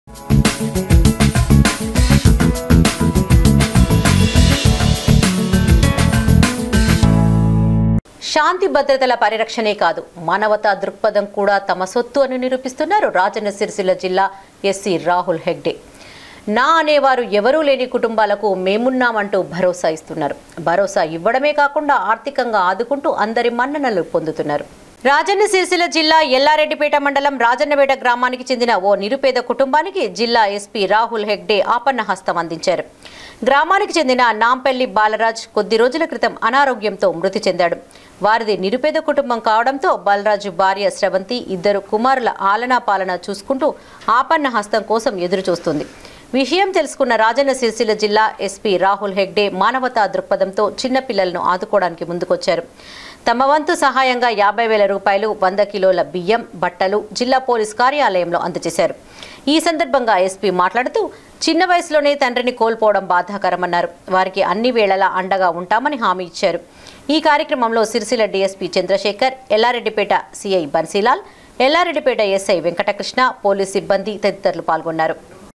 శాంతి భద్రతల పరిరక్షణే కాదు మానవతా దృక్పథం కూడా తమ సొత్తు అని నిరూపిస్తున్నారు రాజన్న సిరిసిల్ల జిల్లా ఎస్సీ రాహుల్ హెగ్డే నా అనేవారు ఎవరూ లేని కుటుంబాలకు మేమున్నామంటూ భరోసా ఇస్తున్నారు భరోసా ఇవ్వడమే కాకుండా ఆర్థికంగా ఆదుకుంటూ అందరి మన్ననలు పొందుతున్నారు రాజన్న సిరిసిల్ల జిల్లా ఎల్లారెడ్డిపేట మండలం రాజన్నపేట గ్రామానికి చెందిన ఓ నిరుపేద కుటుంబానికి జిల్లా ఎస్పీ రాహుల్ హెగ్డే ఆపన్న హస్తం అందించారు గ్రామానికి చెందిన నాంపల్లి బాలరాజ్ కొద్ది రోజుల క్రితం అనారోగ్యంతో మృతి చెందాడు వారిది నిరుపేద కుటుంబం కావడంతో బాలరాజు భార్య స్రవంతి ఇద్దరు కుమారుల ఆలనా పాలన చూసుకుంటూ ఆపన్న హస్తం కోసం ఎదురు చూస్తుంది విషయం తెలుసుకున్న రాజన్న సిరిసిల్ల జిల్లా ఎస్పీ రాహుల్ హెగ్డే మానవతా దృక్పథంతో చిన్నపిల్లలను ఆదుకోవడానికి ముందుకొచ్చారు తమ వంతు సహాయంగా యాభై వేల రూపాయలు వంద కిలోల బియ్యం బట్టలు జిల్లా పోలీస్ కార్యాలయంలో అందజేశారు ఈ సందర్భంగా ఎస్పీ మాట్లాడుతూ చిన్న వయసులోనే తండ్రిని కోల్పోవడం బాధాకరమన్నారు వారికి అన్ని వేళలా అండగా ఉంటామని హామీ ఇచ్చారు ఈ కార్యక్రమంలో Sircilla DSP Chandrasekhar Yellareddypet CI Bansilal Yellareddypet SI Venkatakrishna police సిబ్బంది తదితరులు పాల్గొన్నారు